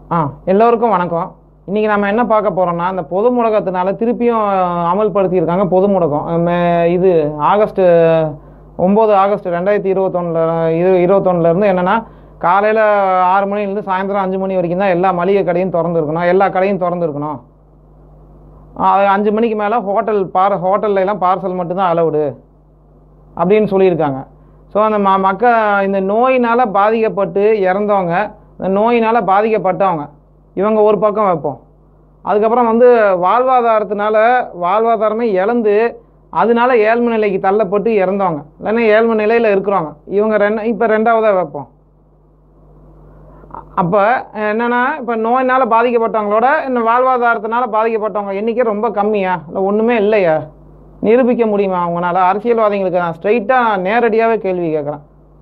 ஆ எல்லோருக்கும் வணக்கம் இன்றைக்கி நம்ம என்ன பார்க்க போகிறோம்னா இந்த பொது முடக்கத்தினால திருப்பியும் அமல்படுத்தியிருக்காங்க பொது முடக்கம் மே- இது ஆகஸ்ட் ஒம்பது ஆகஸ்ட் ரெண்டாயிரத்தி இருபத்தொன்னில் இரு இருபத்தொன்னுலேருந்து என்னென்னா காலையில் ஆறு மணிலேருந்து சாயந்தரம் அஞ்சு மணி வரைக்கும் தான் எல்லா மளிகை கடையும் திறந்து இருக்கணும் எல்லா கடையும் திறந்து இருக்கணும் அது அஞ்சு மணிக்கு மேலே ஹோட்டல் பார் ஹோட்டல்ல எல்லாம் பார்சல் மட்டும்தான் அலவுடு அப்படின்னு சொல்லியிருக்காங்க ஸோ அந்த ம மக்க இந்த நோயினால் பாதிக்கப்பட்டு இறந்தவங்க இந்த நோயினால் பாதிக்கப்பட்டவங்க இவங்க ஒரு பக்கம் வைப்போம் அதுக்கப்புறம் வந்து வாழ்வாதாரத்தினால வாழ்வாதாரமே இழந்து அதனால ஏழ்மை நிலைக்கு தள்ளப்பட்டு இறந்தவங்க இல்லைன்னா ஏழ்மை நிலையில் இருக்கிறவங்க இவங்க ரெண்டு இப்போ ரெண்டாவதாக வைப்போம் அப்போ என்னென்னா இப்போ நோயினால் பாதிக்கப்பட்டவங்களோட இந்த வாழ்வாதாரத்தினால பாதிக்கப்பட்டவங்க எண்ணிக்கை ரொம்ப கம்மியா இல்லை ஒன்றுமே இல்லையா நிரூபிக்க முடியுமா அவங்களால அரசியல்வாதிகளுக்கு நான் ஸ்ட்ரைட்டாக நேரடியாகவே கேள்வி கேட்குறேன்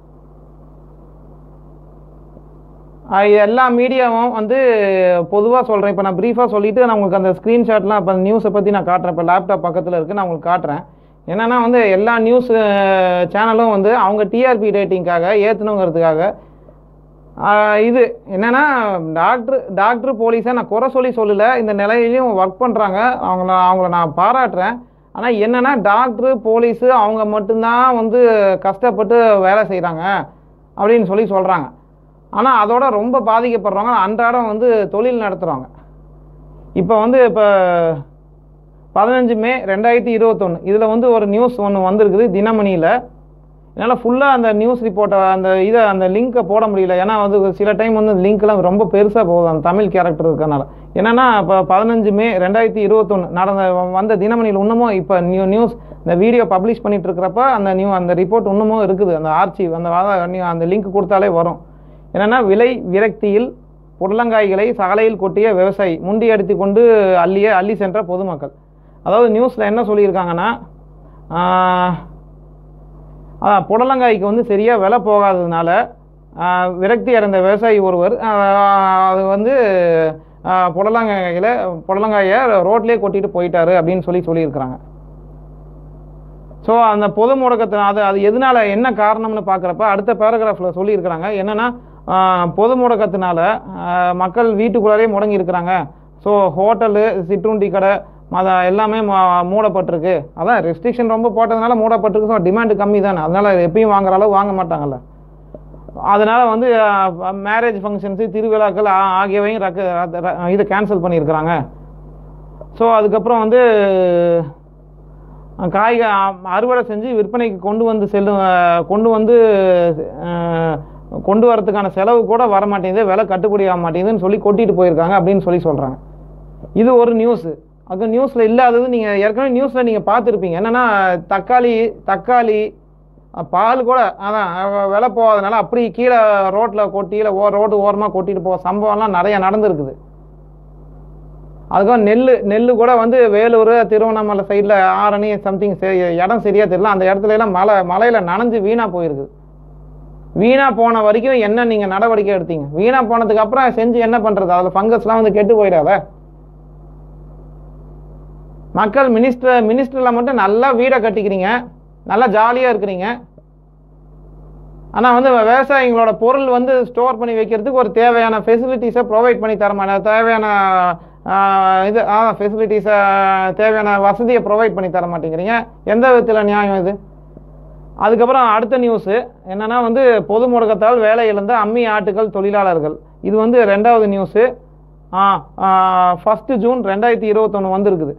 எல்லா மீடியாவும் வந்து பொதுவாக சொல்கிறேன் இப்போ நான் ப்ரீஃபாக சொல்லிவிட்டு நான் உங்களுக்கு அந்த ஸ்க்ரீன்ஷாட்லாம் இப்போ நியூஸை பற்றி நான் காட்டுறேன் இப்போ லேப்டாப் பக்கத்தில் இருக்குது நான் உங்களுக்கு காட்டுறேன் என்னென்னா வந்து எல்லா நியூஸ் சேனலும் வந்து அவங்க டிஆர்பி ரேட்டிங்காக ஏற்றணுங்கிறதுக்காக ஆஹ் இது என்னன்னா டாக்டர் டாக்டர் போலீஸை நான் குறை சொல்லி சொல்லலை இந்த நிலையிலையும் ஒர்க் பண்ணுறாங்க அவங்கள அவங்கள நான் பாராட்டுறேன் ஆனால் என்னன்னா டாக்டரு போலீஸு அவங்க மட்டும்தான் வந்து கஷ்டப்பட்டு வேலை செய்கிறாங்க அப்படின்னு சொல்லி சொல்கிறாங்க ஆனால் அதோட ரொம்ப பாதிக்கப்படுறவங்க அன்றாடம் வந்து தொழில் நடத்துகிறவங்க இப்போ வந்து இப்போ பதினஞ்சு மே ரெண்டாயிரத்தி இருபத்தொன்று இதில் வந்து ஒரு நியூஸ் ஒன்று வந்திருக்குது தினமணியில் என்னால் ஃபுல்லாக அந்த நியூஸ் ரிப்போர்ட்டை அந்த இதை அந்த லிங்க்கை போட முடியல ஏன்னா வந்து சில டைம் வந்து லிங்க்லாம் ரொம்ப பெருசாக போகுது அந்த தமிழ் கேரக்டர் இருக்கறனால என்னென்னா இப்போ பதினஞ்சு மே ரெண்டாயிரத்தி இருபத்தொன்று நடந்த வந்த தினமணியில் இன்னமும் இப்போ நியூ நியூஸ் இந்த வீடியோ பப்ளிஷ் பண்ணிட்டு இருக்கிறப்ப அந்த நியூ அந்த ரிப்போர்ட் இன்னமும் இருக்குது அந்த ஆர்ச்சிவ் அந்த வாத- new- அந்த லிங்க் கொடுத்தாலே வரும் என்னென்னா விலை விரக்தியில் புடலங்காய்களை சாலையில் கொட்டிய விவசாயி முண்டி அடித்து கொண்டு அள்ளிய அள்ளி சென்ற பொதுமக்கள் அதாவது நியூஸில் என்ன சொல்லியிருக்காங்கன்னா ஆஹ், அதான் புடலங்காய்க்கு வந்து சரியாக விலை போகாததுனால ஆஹ், விரக்தி அடைந்த விவசாயி ஒருவர் ஆஹ், அது வந்து ஆஹ், புடலங்காயில புடலங்காயை ரோட்லேயே கொட்டிட்டு போயிட்டாரு அப்படின்னு சொல்லி சொல்லியிருக்கிறாங்க ஸோ அந்த பொது முடக்கத்தை அது அது எதனால என்ன காரணம்னு பார்க்குறப்ப அடுத்த பேராகிராஃபில் சொல்லியிருக்கிறாங்க என்னென்னா பொது முடக்கத்தினால ஆஹ், மக்கள் வீட்டுக்குள்ளாரே முடங்கி இருக்கிறாங்க ஸோ ஹோட்டலு சிற்றுண்டி கடை மத எல்லாமே ம- மூடப்பட்டிருக்கு அதான் ரெஸ்ட்ரிக்ஷன் ரொம்ப போட்டதுனால மூடப்பட்டிருக்கு ஸோ டிமாண்டு கம்மி தானே அதனால் எப்பயும் வாங்குற அளவு வாங்க மாட்டாங்கல்ல அதனால் வந்து மேரேஜ் ஃபங்க்ஷன்ஸு திருவிழாக்கள் ஆ- ஆகியவையும் ரக்க ரத்த- ர- இதை கேன்சல் பண்ணியிருக்கிறாங்க ஸோ அதுக்கப்புறம் வந்து அஹ், காய்க அ- அறுவடை செஞ்சு விற்பனைக்கு கொண்டு வந்து செல்லும் அஹ், கொண்டு வந்து அஹ், கொண்டு வரதுக்கான செலவு கூட வர மாட்டேங்குது விலை கட்டுப்படி ஆக மாட்டேங்குதுன்னு சொல்லி கொட்டிட்டு போயிருக்காங்க அப்படின்னு சொல்லி சொல்கிறாங்க இது ஒரு நியூஸு அது நியூஸில் இல்லாதது நீங்கள் ஏற்கனவே நியூஸில் நீங்கள் பார்த்துருப்பீங்க என்னென்னா தக்காளி தக்காளி அஹ், பால் கூட அதான் அஹ், விலை போகாதனால அப்படி கீழே ரோட்டில் கொட்டி இல்லை ஓ ரோடு ஓரமாக கொட்டிட்டு போக சம்பவம்லாம் நிறைய நடந்திருக்குது அதுக்கும் நெல் நெல் கூட வந்து வேலூர் திருவண்ணாமலை சைடில் ஆரணி சம்திங் இடம் சரியாக தெரியல அந்த இடத்துல எல்லாம் மழை மழையில் நனைஞ்சு வீணாக போயிருக்குது வீணாக போன வரைக்கும் என்ன நீங்கள் நடவடிக்கை எடுத்தீங்க வீணாக போனதுக்கு அப்புறம் செஞ்சு என்ன பண்ணுறது அதில் ஃபங்கஸ்லாம் வந்து கெட்டு போயிடாத மக்கள் மினிஸ்டர் மினிஸ்டரில் மட்டும் நல்லா வீடை கட்டிக்கிறீங்க நல்லா ஜாலியாக இருக்கிறீங்க ஆனால் வந்து விவசாயிங்களோட பொருள் வந்து ஸ்டோர் பண்ணி வைக்கிறதுக்கு ஒரு தேவையான ஃபெசிலிட்டிஸை ப்ரொவைட் பண்ணி தர மாட்டேன் தேவையான ஆஹ், இது ஆ ஃபெசிலிட்டிஸை தேவையான வசதியை ப்ரொவைட் பண்ணி தர மாட்டேங்கிறீங்க எந்த விதத்தில் நியாயம் இது அதுக்கப்புறம் அடுத்த நியூஸு என்னன்னா வந்து பொது முடக்கத்தால் வேலை இழந்த அம்மி ஆட்டுகள் தொழிலாளர்கள் இது வந்து ரெண்டாவது நியூஸு ஃபஸ்ட்டு ஜூன் ரெண்டாயிரத்தி இருபத்தொன்று வந்திருக்குது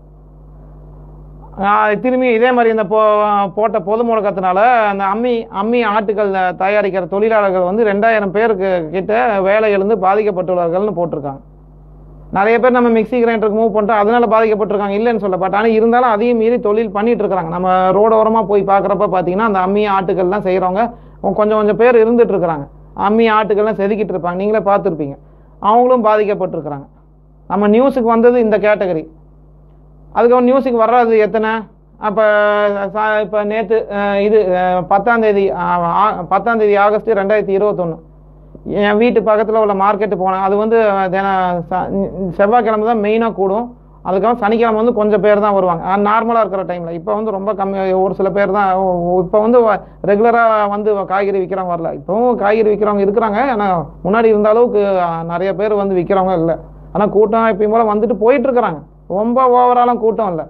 ஆஹ் திரும்பி இதே மாதிரி இந்த போ போட்ட பொது முடக்கத்தினால அந்த அம்மி அம்மி ஆட்டுகள் தயாரிக்கிற தொழிலாளர்கள் வந்து ரெண்டாயிரம் பேருக்கு கிட்ட வேலை இழந்து பாதிக்கப்பட்டுள்ளார்கள்னு போட்டிருக்காங்க நிறைய பேர் நம்ம மிக்ஸி கிரைண்டருக்கு மூவ் பண்ணிட்டோம் அதனால பாதிக்கப்பட்டிருக்காங்க இல்லைன்னு சொல்ல பட் ஆனால் இருந்தாலும் அதையும் மீறி தொழில் பண்ணிட்டு இருக்காங்க நம்ம ரோடு ஓரமாக போய் பார்க்குறப்ப பார்த்தீங்கன்னா அந்த அம்மி ஆட்டுகள்லாம் செய்கிறவங்க கொஞ்சம் கொஞ்சம் பேர் இருந்துட்டு இருக்கிறாங்க அம்மி ஆட்டுகள்லாம் செதுக்கிட்டு இருப்பாங்க நீங்களே பார்த்துருப்பீங்க அவங்களும் பாதிக்கப்பட்டிருக்கிறாங்க நம்ம நியூஸுக்கு வந்தது இந்த கேட்டகரி அதுக்கப்புறம் நியூஸுக்கு வர்றது எத்தனை அப்போ இப்போ நேற்று இது அஹ், பத்தாம் தேதி அஹ், ஆ- பத்தாம் தேதி ஆகஸ்ட் ரெண்டாயிரத்தி இருபத்தொன்று என் வீட்டு பக்கத்தில் உள்ள மார்க்கெட்டு போனேன் அது வந்து தின ச- செவ்வாய்க்கிழமை தான் மெயினாக கூடும் அதுக்கப்புறம் சனிக்கிழமை வந்து கொஞ்சம் பேர் தான் வருவாங்க நார்மலாக இருக்கிற டைமில் இப்போ வந்து ரொம்ப கம்மி ஒரு சில பேர் தான் இப்போ வந்து ரெகுலராக வந்து காய்கறி விற்கிறவங்க வரல இப்போவும் காய்கறி விற்கிறவங்க இருக்கிறாங்க ஆனால் முன்னாடி இருந்த அளவுக்கு அஹ், நிறைய பேர் வந்து விற்கிறவங்க இல்லை ஆனால் கூட்டம் எப்பயும் போல் வந்துட்டு போயிட்டு இருக்கிறாங்க ரொம்ப ஓவராலும் கூட்டம் இல்லை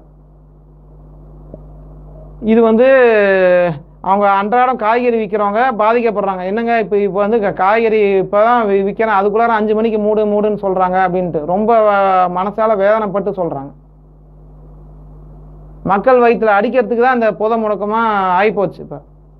இது வந்து அவங்க அன்றாடம் காய்கறி விற்கிறவங்க பாதிக்கப்படுறாங்க என்னங்க இப்போ இப்போ வந்து க- காய்கறி இப்போ தான் விற்கிறேன் அதுக்குள்ளார அஞ்சு மணிக்கு மூடு மூடுன்னு சொல்கிறாங்க அப்படின்ட்டு ரொம்ப அஹ், மனசால வேதனைப்பட்டு சொல்கிறாங்க மக்கள் வயிற்றுல அடிக்கிறதுக்கு தான் இந்த பொத முடக்கமாக ஆகிப்போச்சு இப்போ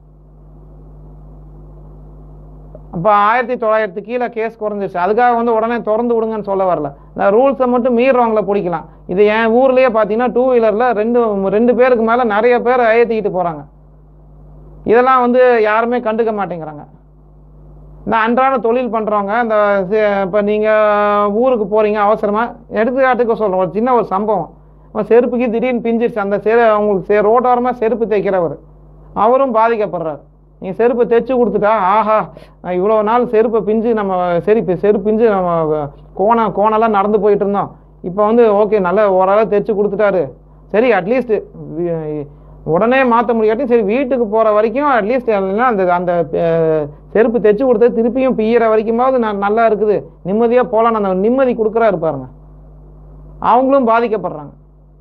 அப்போ ஆயிரத்தி தொள்ளாயிரத்து கீழே கேஸ் குறைஞ்சிருச்சு அதுக்காக வந்து உடனே திறந்து விடுங்கன்னு சொல்ல வரல இந்த ரூல்ஸை மட்டும் மீறுறவங்கள பிடிக்கலாம் இது என் ஊர்லேயே பார்த்தீங்கன்னா டூ வீலரில் ரெண்டு ரெண்டு பேருக்கு மேலே நிறைய பேர் ஏற்றிக்கிட்டு போகிறாங்க இதெல்லாம் வந்து யாருமே கண்டுக்க மாட்டேங்கிறாங்க இந்த அன்றாட தொழில் பண்ணுறவங்க இந்த இப்போ நீங்கள் ஊருக்கு போகிறீங்க அவசரமாக எடுத்துக்காட்டுக்கு சொல்கிறோம் ஒரு சின்ன ஒரு சம்பவம் அவன் செருப்புக்கு திடீர்னு பிஞ்சிருச்சு அந்த செரு அவங்களுக்கு செ ரோட்டோரமாக செருப்பு தைக்கிறவர் அவரும் பாதிக்கப்படுறாரு நீங்கள் செருப்பு தைச்சு கொடுத்துட்டா ஆஹா நான் இவ்வளோ நாள் செருப்பை பிஞ்சு நம்ம செருப்பு செருப்பு பிஞ்சு நம்ம கோணம் கோணெல்லாம் நடந்து போயிட்டு இருந்தோம் இப்போ வந்து ஓகே நல்ல ஓரளவு தைச்சு கொடுத்துட்டாரு சரி அட்லீஸ்ட் உடனே மாற்ற முடியாட்டி சரி வீட்டுக்கு போகிற வரைக்கும் அட்லீஸ்ட் அந்த அந்த அஹ், செருப்பு தைச்சு கொடுத்தது திருப்பியும் பிய்யிற வரைக்குமாவது நான் நல்லா இருக்குது நிம்மதியாக போகலாம் அந்த நிம்மதி கொடுக்குறாரு பாருங்க அவங்களும் பாதிக்கப்படுறாங்க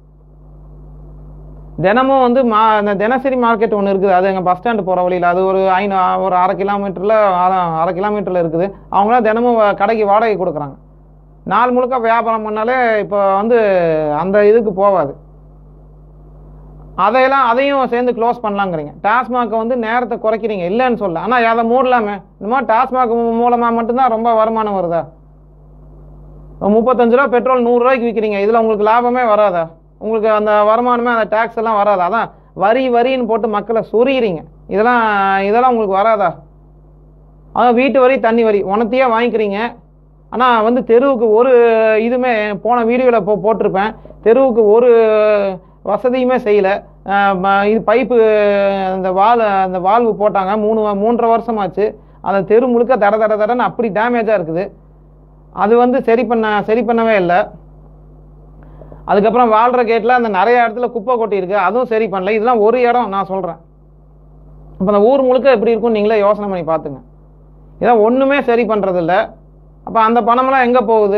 தினமும் வந்து மா அந்த தினசரி மார்க்கெட் ஒன்று இருக்குது அது எங்கள் பஸ் ஸ்டாண்டு போகிற வழியில் அது ஒரு ஐநூ ஒரு அரை கிலோமீட்டரில் அரை கிலோமீட்டரில் இருக்குது அவங்களாம் தினமும் வ- கடைக்கு வாடகை கொடுக்குறாங்க நாள் முழுக்க வியாபாரம் பண்ணாலே இப்போ வந்து அந்த இதுக்கு போகாது அதையெல்லாம் அதையும் சேர்ந்து க்ளோஸ் பண்ணலாங்கிறீங்க டாஸ்மாகை வந்து நேரத்தை குறைக்கிறீங்க இல்லைன்னு சொல்ல ஆனால் அதை மூடலாமே இந்த மாதிரி டாஸ்மாக் மூலமாக மட்டும்தான் ரொம்ப வருமானம் வருதா முப்பத்தஞ்சு ரூபா பெட்ரோல் நூறுரூவாய்க்கு விற்கிறீங்க இதில் உங்களுக்கு லாபமே வராதா உங்களுக்கு அந்த வருமானமே அந்த டேக்ஸ் எல்லாம் வராதா அதான் வரி வரின்னு போட்டு மக்களை சொரியிறீங்க இதெல்லாம் இதெல்லாம் உங்களுக்கு வராதா அதான் வீட்டு வரி தண்ணி வரி உனத்தையே வாங்கிக்கிறீங்க ஆனால் வந்து தெருவுக்கு ஒரு இதுவுமே போன வீடியோவில் போ போட்டிருப்பேன் தெருவுக்கு ஒரு வசதியுமே செய்யலை இது பைப்பு அந்த வால் அந்த வால்வு போட்டாங்க மூணு வ- மூன்றரை வருஷமாச்சு அந்த தெரு முழுக்க தட தட தடன்னு அப்படி டேமேஜாக இருக்குது அது வந்து சரி பண்ண சரி பண்ணவே இல்லை அதுக்கப்புறம் வாழ்கிற கேட்டில் அந்த நிறைய இடத்துல குப்பை கொட்டி இருக்கு அதுவும் சரி பண்ணல இதெல்லாம் ஒரு இடம் நான் சொல்கிறேன் இப்போ அந்த ஊர் முழுக்க எப்படி இருக்கும்னு நீங்களே யோசனை பண்ணி பார்த்துங்க இதான் ஒன்றுமே சரி பண்ணுறதில்ல அப்போ அந்த பணமெல்லாம் எங்கே போகுது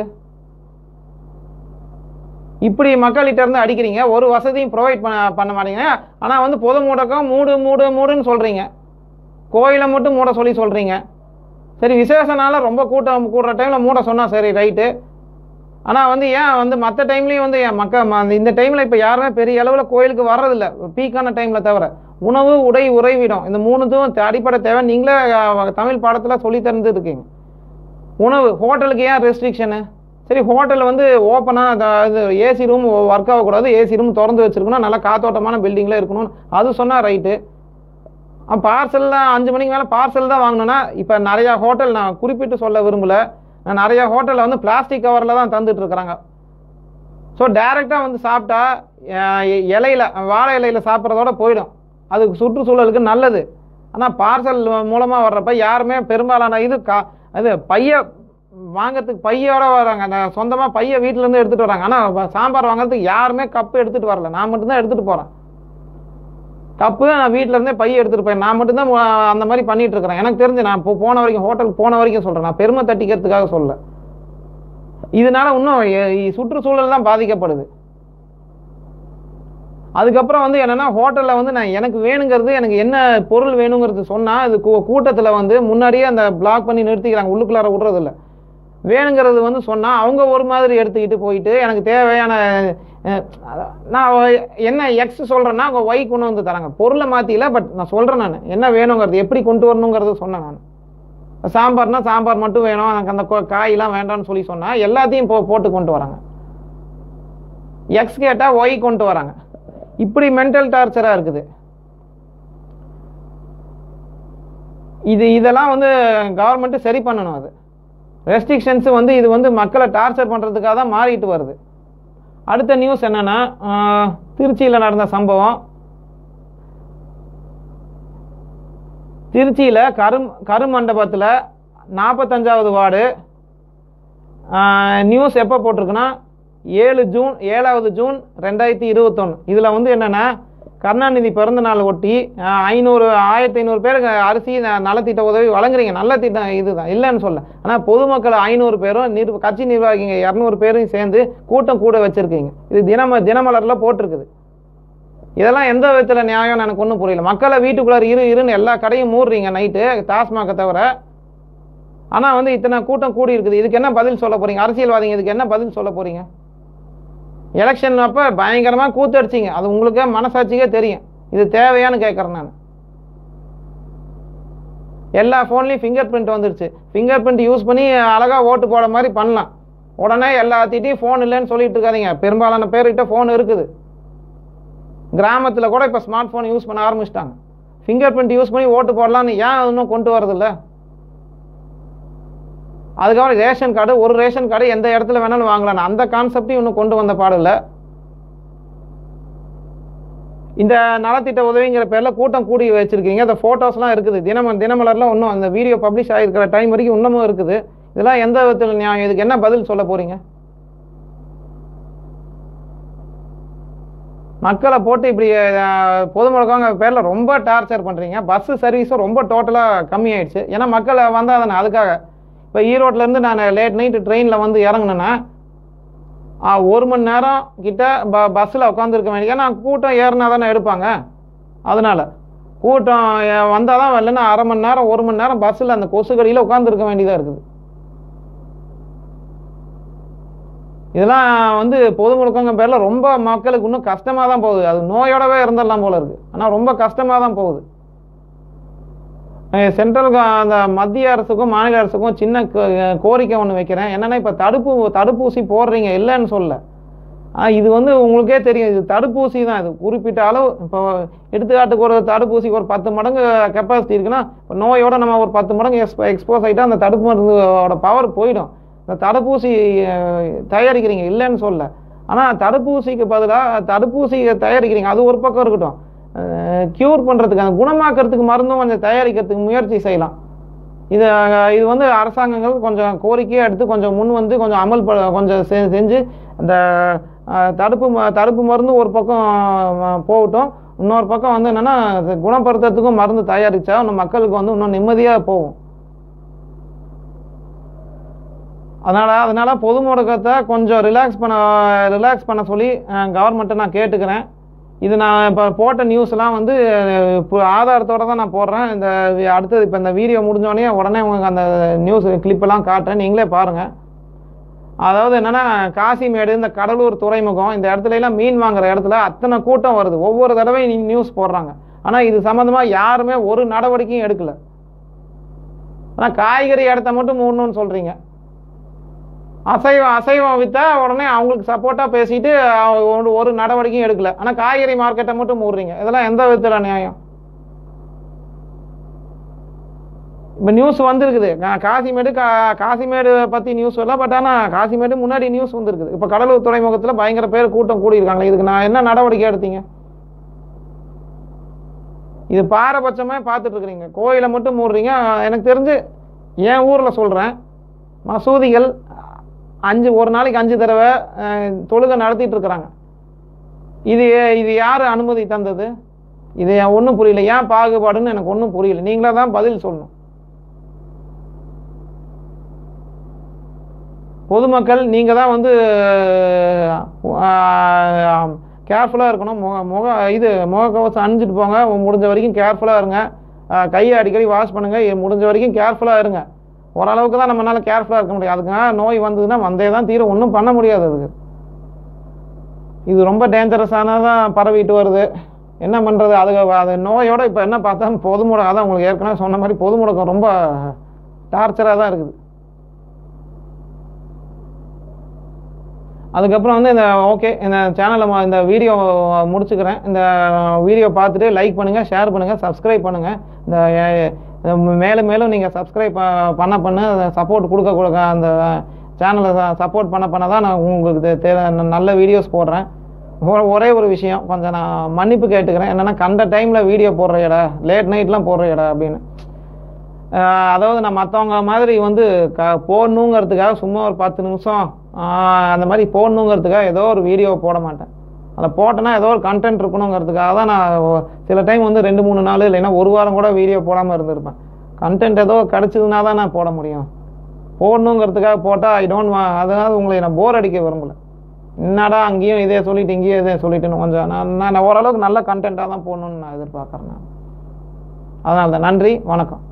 இப்படி மக்கள்கிட்ட இருந்து அடிக்கிறீங்க ஒரு வசதியும் ப்ரொவைட் பண்ண பண்ண மாட்டீங்க ஆனால் வந்து பொது முடக்கம் மூடு மூடு மூடுன்னு சொல்கிறீங்க கோயிலை மட்டும் மூட சொல்லி சொல்கிறீங்க சரி விசேஷ நாள ரொம்ப கூட்டம் கூடுற டைமில் மூட சொன்னால் சரி ரைட்டு ஆனால் வந்து ஏன் வந்து மற்ற டைம்லேயும் வந்து என் மக்கள் ம- அந்த இந்த டைமில் இப்போ யாருமே பெரிய அளவில் கோயிலுக்கு வர்றதில்ல பீக்கான டைமில் தவிர உணவு உடை உறைவிடம் இந்த மூணுத்தும் தே- அடிப்படை தேவை நீங்களே அஹ், தமிழ் பாடத்தில் சொல்லி தந்து இருக்கீங்க உணவு ஹோட்டலுக்கு ஏன் ரெஸ்ட்ரிக்ஷனு சரி ஹோட்டல் வந்து ஓப்பனாக இது ஏசி ரூம் ஒர்க் ஆகக்கூடாது ஏசி ரூம் திறந்து வச்சிருக்கணும் நல்லா காத்தோட்டமான பில்டிங்கில் இருக்கணும் அது சொன்னால் ரைட்டு பார்சல் தான் அஞ்சு மணிக்கு மேலே பார்சல் தான் வாங்கணும்னா இப்போ நிறையா ஹோட்டல் நான் குறிப்பிட்டு சொல்ல விரும்பல நான் நிறையா ஹோட்டலில் வந்து பிளாஸ்டிக் கவரில் தான் தந்துட்டு இருக்கிறாங்க ஸோ டைரெக்டாக வந்து சாப்பிட்டா அஹ், இ- இலையில வாழை இலையில சாப்பிட்றதோட போயிடும் அது சுற்றுச்சூழலுக்கு நல்லது ஆனால் பார்சல் மூலமாக வர்றப்ப யாருமே பெரும்பாலான இது கா அது பைய வாங்கறதுக்கு பையோட வராங்க நான் சொந்தமாக பைய வீட்டிலேருந்து எடுத்துகிட்டு வராங்க ஆனால் சாம்பார் வாங்குறதுக்கு யாருமே கப்பு எடுத்துகிட்டு வரல நான் மட்டும்தான் எடுத்துகிட்டு போகிறேன் கப்பு நான் வீட்டில் இருந்தே பைய எடுத்துகிட்டு போய் நான் மட்டும்தான் மு- அந்த மாதிரி பண்ணிட்டு இருக்கிறேன் எனக்கு தெரிஞ்சு நான் இப்போ போன வரைக்கும் ஹோட்டலுக்கு போன வரைக்கும் சொல்கிறேன் நான் பெருமை தட்டிக்கிறதுக்காக சொல்ல இதனால இன்னும் எ- இ- சுற்றுச்சூழல் தான் பாதிக்கப்படுது அதுக்கப்புறம் வந்து என்னன்னா ஹோட்டலில் வந்து நான் எனக்கு வேணுங்கிறது எனக்கு என்ன பொருள் வேணுங்கிறது சொன்னால் இது கூட்டத்தில் வந்து முன்னாடியே அந்த பிளாக் பண்ணி நிறுத்திக்கிறாங்க உள்ளுக்குள்ளார விடுறதில்ல வேணுங்கிறது வந்து சொன்னால் அவங்க ஒரு மாதிரி எடுத்துக்கிட்டு போயிட்டு எனக்கு தேவையான அஹ், அதான் நான் ஒ- என்ன எக்ஸ் சொல்கிறேன்னா அவங்க ஒய் கொண்டு வந்து தராங்க பொருளை மாற்றில பட் நான் சொல்கிறேன் நான் என்ன வேணுங்கிறது எப்படி கொண்டு வரணுங்கிறது சொன்னேன் நான் சாம்பார்னா சாம்பார் மட்டும் வேணும் எனக்கு அந்த கொ- காயெல்லாம் வேண்டாம்னு சொல்லி சொன்னால் எல்லாத்தையும் போ போட்டு கொண்டு வராங்க எக்ஸ் கேட்டால் ஒய் கொண்டு வராங்க இப்படி மென்டல் டார்ச்சராக இருக்குது இது இதெல்லாம் வந்து கவர்மெண்ட்டு சரி பண்ணணும் அது ரெஸ்ட்ரிக்ஷன்ஸ் வந்து இது வந்து மக்களை டார்ச்சர் பண்ணுறதுக்காக தான் மாறிட்டு வருது அடுத்த நியூஸ் என்னன்னா திருச்சியில் நடந்த சம்பவம் திருச்சியில் கரும் கருமண்டபத்தில் நாற்பத்தஞ்சாவது வார்டு நியூஸ் எப்போ போட்டிருக்குன்னா ஏழு ஜூன் ஏழாவது ஜூன் ரெண்டாயிரத்தி இருபத்தொன்று இதில் வந்து என்னென்னா கருணாநிதி பிறந்த நாள் ஒட்டி அஹ், ஐநூறு ஆயிரத்தி ஐநூறு பேருக்கு அரிசி ந- நலத்திட்ட உதவி வழங்குறீங்க நல்ல திட்டம் இதுதான் இல்லைன்னு சொல்ல ஆனால் பொதுமக்கள் ஐநூறு பேரும் நிர் கட்சி நிர்வாகிங்க இரநூறு பேரும் சேர்ந்து கூட்டம் கூட வச்சுருக்கீங்க இது தினம தினமலரில் போட்டிருக்குது இதெல்லாம் எந்த விதத்தில் நியாயம்னு எனக்கு ஒன்றும் புரியல மக்களை வீட்டுக்குள்ளார இரு இருன்னு எல்லா கடையும் மூடுறீங்க நைட்டு டாஸ்மாகை தவிர ஆனால் வந்து இத்தனை கூட்டம் கூடி இருக்குது இதுக்கு என்ன பதில் சொல்ல போறீங்க அரசியல்வாதிங்க இதுக்கு என்ன பதில் சொல்ல போறீங்க எலெக்ஷன் அப்போ பயங்கரமாக கூத்தடிச்சிங்க அது உங்களுக்கே மனசாட்சிக்கே தெரியும் இது தேவையான்னு கேட்குறேன் நான் எல்லா ஃபோன்லேயும் ஃபிங்கர் பிரிண்ட் வந்துருச்சு ஃபிங்கர் பிரிண்ட் யூஸ் பண்ணி அழகாக ஓட்டு போட மாதிரி பண்ணலாம் உடனே எல்லாத்திட்டையும் ஃபோன் இல்லைன்னு சொல்லிட்டு இருக்காதீங்க பெரும்பாலான பேர்கிட்ட ஃபோன் இருக்குது கிராமத்தில் கூட இப்போ ஸ்மார்ட் ஃபோன் யூஸ் பண்ண ஆரம்பிச்சிட்டாங்க ஃபிங்கர் பிரிண்ட் யூஸ் பண்ணி ஓட்டு போடலான்னு ஏன் இன்னும் கொண்டு வரதில்ல அதுக்கப்புறம் ரேஷன் கார்டு ஒரு ரேஷன் கார்டு எந்த இடத்துல வேணாலும் வாங்கலாம் அந்த கான்செப்டையும் இன்னும் கொண்டு வந்த பாடில்ல இந்த நலத்திட்ட உதவிங்கிற பேரில் கூட்டம் கூடி வச்சிருக்கீங்க அந்த ஃபோட்டோஸ்லாம் இருக்குது தினம தினமலர்லாம் இன்னும் அந்த வீடியோ பப்ளிஷ் ஆகிருக்கிற டைம் வரைக்கும் இன்னமும் இருக்குது இதெல்லாம் எந்த விதத்தில் நியாயம் இதுக்கு என்ன பதில் சொல்ல போறீங்க மக்களை போட்டு இப்படி அஹ், பொது முடக்கங்க பேரில் ரொம்ப டார்ச்சர் பண்ணுறீங்க பஸ்ஸு சர்வீஸும் ரொம்ப டோட்டலாக கம்மியாயிடுச்சு ஏன்னா மக்கள் வந்தால் தானே அதுக்காக இப்போ ஈரோட்லேருந்து நான் லேட் நைட்டு ட்ரெயினில் வந்து இறங்குனேன்னா ஆ, ஒரு மணி நேரம் கிட்ட ப பஸ்ஸில் உட்காந்துருக்க வேண்டிய நான் கூட்டம் ஏறினா தானே எடுப்பாங்க அதனால் கூட்டம் வந்தால் தான் இல்லைன்னா அரை மணி நேரம் ஒரு மணி நேரம் பஸ்ஸில் அந்த கொசுக்கடியில் உட்காந்துருக்க வேண்டியதாக இருக்குது இதெல்லாம் வந்து பொது முடக்கங்க பேரில் ரொம்ப மக்களுக்கு இன்னும் கஷ்டமாக தான் போகுது அது நோயோடவே இருந்துடலாம் போல இருக்குது ஆனால் ரொம்ப கஷ்டமாக தான் போகுது அஹ் சென்ட்ரல் க- அந்த மத்திய அரசுக்கும் மாநில அரசுக்கும் சின்ன கோ- கோரிக்கை ஒன்று வைக்கிறேன் என்னென்னா இப்போ தடுப்பு தடுப்பூசி போடுறீங்க இல்லைன்னு சொல்ல ஆனால் இது வந்து உங்களுக்கே தெரியும் இது தடுப்பூசி தான் இது குறிப்பிட்ட அளவு இப்போ எடுத்துக்காட்டுக்கு ஒரு தடுப்பூசிக்கு ஒரு பத்து மடங்கு கெப்பாசிட்டி இருக்குன்னா இப்போ நோயோட நம்ம ஒரு பத்து மடங்கு எக்ஸ்போ எக்ஸ்போஸ் ஆகிட்டா அந்த தடுப்பு மருந்தோட பவர் போயிடும் இந்த தடுப்பூசி அஹ், தயாரிக்கிறீங்க இல்லைன்னு சொல்ல ஆனால் தடுப்பூசிக்கு பதிலாக தடுப்பூசி தயாரிக்கிறீங்க அது ஒரு பக்கம் இருக்கட்டும் க்யூர் பண்ணுறதுக்கு அந்த குணமாக்கிறதுக்கு மருந்தும் கொஞ்சம் தயாரிக்கிறதுக்கு முயற்சி செய்யலாம் இது அஹ், இது வந்து அரசாங்கங்கள் கொஞ்சம் கோரிக்கையை எடுத்து கொஞ்சம் முன் வந்து கொஞ்சம் அமல் ப கொஞ்சம் செ- செஞ்சு அந்த அஹ், தடுப்பு ம- தடுப்பு மருந்து ஒரு பக்கம் அஹ், போகட்டும் இன்னொரு பக்கம் வந்து என்னென்னா குணப்படுத்துறதுக்கும் மருந்து தயாரித்தா இன்னும் மக்களுக்கு வந்து இன்னும் நிம்மதியாக போகும் அதனால் அதனால் பொது முடக்கத்தை கொஞ்சம் ரிலாக்ஸ் பண்ண ரிலாக்ஸ் பண்ண சொல்லி கவர்மெண்ட்டை நான் கேட்டுக்கிறேன் இது நான் இப்போ போட்ட நியூஸ்லாம் வந்து அஹ், இப்போ ஆதாரத்தோட தான் நான் போடுறேன் இந்த வி- அடுத்தது இப்போ இந்த வீடியோ முடிஞ்சோடனே உடனே உங்களுக்கு அந்த நியூஸ் கிளிப்பெல்லாம் காட்டுறேன் நீங்களே பாருங்கள் அதாவது என்னென்னா காசிமேடு இந்த கடலூர் துறைமுகம் இந்த இடத்துல எல்லாம் மீன் வாங்குற இடத்துல அத்தனை கூட்டம் வருது ஒவ்வொரு தடவையும் நியூஸ் போடுறாங்க ஆனால் இது சம்மந்தமாக யாருமே ஒரு நடவடிக்கையும் எடுக்கல ஆனால் காய்கறி இடத்த மட்டும் மூடணும்னு சொல்கிறீங்க அசைவம் அசைவம் விற்றா உடனே அவங்களுக்கு சப்போர்ட்டாக பேசிட்டு அவங்க ஒரு- ஒரு நடவடிக்கையும் எடுக்கல ஆனால் காய்கறி மார்க்கெட்டை மட்டும் மூடுறீங்க இதெல்லாம் எந்த விதத்தில் நியாயம் இப்போ நியூஸ் வந்திருக்குது கா- காசிமேடு கா காசிமேடு பற்றி நியூஸ் வரல பட் ஆனால் காசிமேடு முன்னாடி நியூஸ் வந்திருக்குது இப்போ கடலூர் துறைமுகத்தில் பயங்கர பேர் கூட்டம் கூடியிருக்காங்க இதுக்கு நான் என்ன நடவடிக்கை எடுத்தீங்க இது பாரபட்சமாக பார்த்துட்டு இருக்கிறீங்க கோயிலை மட்டும் மூடுறீங்க எனக்கு தெரிஞ்சு என் ஊரில் சொல்கிறேன் மசூதிகள் அஞ்சு ஒரு நாளைக்கு அஞ்சு தடவை அஹ், தொழுகை நடத்திட்டு இருக்கிறாங்க இது இது யார் அனுமதி தந்தது இது ஒன்றும் புரியல ஏன் பாகுபாடுன்னு எனக்கு ஒன்றும் புரியல நீங்களா தான் பதில் சொல்லணும் பொதுமக்கள் நீங்கள் தான் வந்து கேர்ஃபுல்லாக இருக்கணும் முக முக இது முகக்கவசம் அணிஞ்சிட்டு போங்க முடிஞ்ச வரைக்கும் கேர்ஃபுல்லாக இருங்க அஹ், கையை அடிக்கடி வாஷ் பண்ணுங்கள் முடிஞ்ச வரைக்கும் கேர்ஃபுல்லாக இருங்க ஓரளவுக்கு தான் நம்மளால கேர்ஃபுல்லாக இருக்க முடியும் அதுக்காக நோய் வந்ததுன்னா வந்தே தான் தீரும் ஒன்றும் பண்ண முடியாது அதுக்கு இது ரொம்ப டேஞ்சரஸானதாக பரவிட்டு வருது என்ன பண்ணுறது அது அது நோயோட இப்போ என்ன பார்த்தா பொது முடக்கம் அதான் உங்களுக்கு ஏற்கனவே சொன்ன மாதிரி பொது முடக்கம் ரொம்ப டார்ச்சராக தான் இருக்குது அதுக்கப்புறம் வந்து இந்த ஓகே இந்த சேனலை இந்த வீடியோ முடிச்சுக்கிறேன் இந்த வீடியோ பார்த்துட்டு லைக் பண்ணுங்கள் ஷேர் பண்ணுங்கள் சப்ஸ்கிரைப் பண்ணுங்கள் இந்த அஹ், இந்த மேலும் மேலும் நீங்கள் சப்ஸ்கிரைப் பண்ண பண்ண சப்போர்ட் கொடுக்க கொடுக்க அந்த சேனலை சப்போர்ட் பண்ண பண்ண தான் நான் உங்களுக்கு தே- தே- நல்ல வீடியோஸ் போடுறேன் ஒ- ஒரே ஒரு விஷயம் கொஞ்சம் நான் மன்னிப்பு கேட்டுக்கிறேன் என்னென்னா கண்ட டைமில் வீடியோ போடுற இட லேட் நைட்லாம் போடுற இட அப்படின்னு அஹ், அதாவது நான் மற்றவங்க மாதிரி வந்து க போடணுங்கிறதுக்காக சும்மா ஒரு பத்து நிமிஷம் ஆஹ் அந்த மாதிரி போடணுங்கிறதுக்காக ஏதோ ஒரு வீடியோ போட மாட்டேன் அதில் போட்டேன்னா ஏதோ ஒரு கண்டென்ட் இருக்கணுங்கிறதுக்காக தான் நான் ஒ- சில டைம் வந்து ரெண்டு மூணு நாள் இல்லைன்னா ஒரு வாரம் கூட வீடியோ போடாமல் இருந்திருப்பேன் கண்டென்ட் ஏதோ கிடச்சதுனா தான் நான் போட முடியும் போடணுங்கிறதுக்காக போட்டால் ஐ டோன்ட் அதனால உங்களை நான் போர் அடிக்க விரும்பல என்னடா அங்கேயும் இதே சொல்லிட்டு இங்கேயும் இதே சொல்லிட்டுன்னு கொஞ்சம் நான் நான் ஓரளவுக்கு நல்ல கண்டென்ட்டாக தான் போடணும்னு நான் எதிர்பார்க்குறேன் நான் அதனால தான் நன்றி வணக்கம்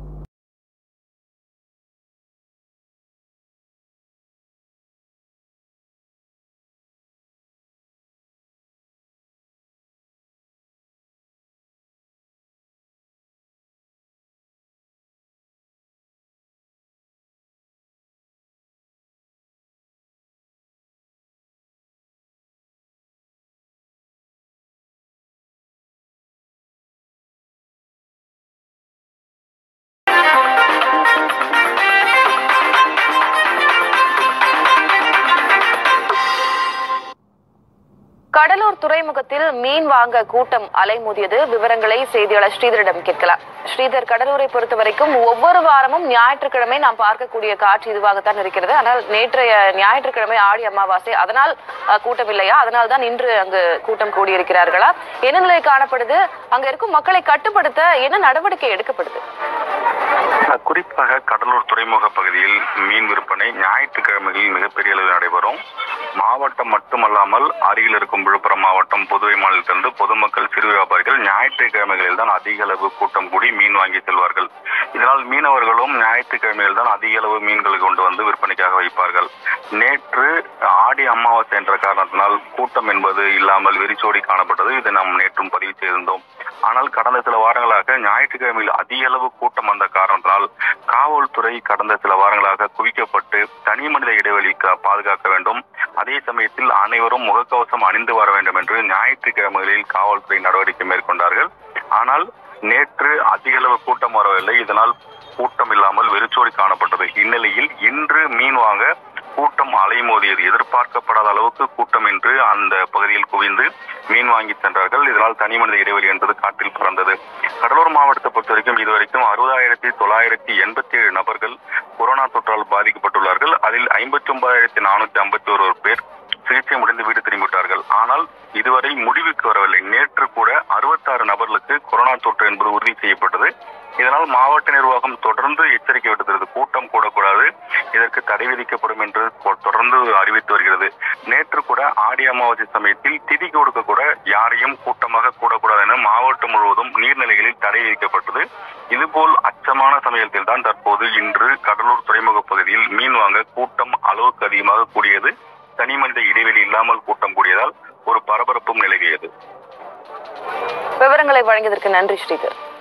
கடலூர் துறைமுகத்தில் மீன் வாங்க கூட்டம் அலைமோதியது விவரங்களை செய்தியாளர் ஸ்ரீதரிடம் கேட்கலாம் ஸ்ரீதர் கடலூரை பொறுத்த வரைக்கும் ஒவ்வொரு வாரமும் ஞாயிற்றுக்கிழமை நாம் பார்க்கக்கூடிய காட்சி இதுவாகத்தான் இருக்கிறது ஆனால் நேற்றைய ஞாயிற்றுக்கிழமை ஆடி அமாவாசை அதனால் அஹ், கூட்டம் இல்லையா அதனால் தான் இன்று அங்கு கூட்டம் கூடியிருக்கிறார்களா என்ன நிலை காணப்படுது அங்க இருக்கும் மக்களை கட்டுப்படுத்த என்ன நடவடிக்கை எடுக்கப்படுது குறிப்பாக கடலூர் துறைமுக பகுதியில் மீன் விற்பனை ஞாயிற்றுக்கிழமைகளில் மிகப்பெரிய அளவில் நடைபெறும் மாவட்டம் மட்டுமல்லாமல் அருகில் இருக்கும் விழுப்புரம் மாவட்டம் புதுவை மாநிலத்திலிருந்து பொதுமக்கள் சிறு வியாபாரிகள் ஞாயிற்றுக்கிழமைகளில் தான் அதிக அளவு கூட்டம் கூடி மீன் வாங்கி செல்வார்கள் இதனால் மீனவர்களும் ஞாயிற்றுக்கிழமையில் தான் அதிக அளவு மீன்கள் கொண்டு வந்து விற்பனைக்காக வைப்பார்கள் நேற்று ஆடி அமாவாசை என்ற காரணத்தினால் கூட்டம் என்பது இல்லாமல் வெறிச்சோடி காணப்பட்டது இதை நாம் நேற்றும் பதிவு செய்திருந்தோம் ஆனால் கடந்த சில வாரங்களாக ஞாயிற்றுக்கிழமையில் அதிக அளவு கூட்டம் வந்த காரணத்தினால் காவல்துறை கடந்த சில வாரங்களாக குவிக்கப்பட்டு தனி மனித இடைவெளி கா- பாதுகாக்க வேண்டும் அதே சமயத்தில் அனைவரும் முகக்கவசம் அணிந்து வர வேண்டும் என்று ஞாயிற்றுக்கிழமைகளில் காவல்துறை நடவடிக்கை மேற்கொண்டார்கள் ஆனால் நேற்று அதிக அளவு கூட்டம் வரவில்லை இதனால் கூட்டம் இல்லாமல் வெறிச்சோடி காணப்பட்டது இந்நிலையில் இன்று மீன் வாங்க கூட்டம் அலைமோதியது எதிர்பார்க்கப்படாத அளவுக்கு கூட்டம் என்று அந்த பகுதியில் குவிந்து மீன் வாங்கி சென்றார்கள் இதனால் தனி மனித இடைவெளி என்பது காற்றில் பறந்தது கடலூர் மாவட்டத்தை பொறுத்த வரைக்கும் இதுவரைக்கும் அறுபதாயிரத்தி தொள்ளாயிரத்தி எண்பத்தி ஏழு நபர்கள் கொரோனா தொற்றால் பாதிக்கப்பட்டுள்ளார்கள் அதில் ஐம்பத்தி ஒன்பதாயிரத்தி நானூத்தி ஐம்பத்தி ஒரு பேர் சிகிச்சை முடிந்து வீடு திரும்பிவிட்டார்கள் ஆனால் இதுவரை முடிவுக்கு வரவில்லை நேற்று கூட அறுபத்தாறு நபர்களுக்கு கொரோனா தொற்று என்பது உறுதி செய்யப்பட்டது இதனால் மாவட்ட நிர்வாகம் தொடர்ந்து எச்சரிக்கை விடுத்தது கூட்டம் கூடக்கூடாது இதற்கு தடை விதிக்கப்படும் என்று கொ- தொடர்ந்து அறிவித்து வருகிறது நேற்று கூட ஆடி அமாவாசை சமயத்தில் திதி கொடுக்க கூட யாரையும் கூட்டமாக கூடக்கூடாது என மாவட்டம் முழுவதும் நீர்நிலைகளில் தடை விதிக்கப்பட்டது இதுபோல் அச்சமான சமயத்தில் தான் தற்போது இன்று கடலூர் துறைமுக பகுதியில் மீன் வாங்க கூட்டம் அளவுக்கு அதிகமாக கூடியது தனி மனித இடைவெளி இல்லாமல் கூட்டம் கூடியதால் ஒரு பரபரப்பும் நிலவியது விவரங்களை வழங்கியதற்கு நன்றி ஸ்ரீதர்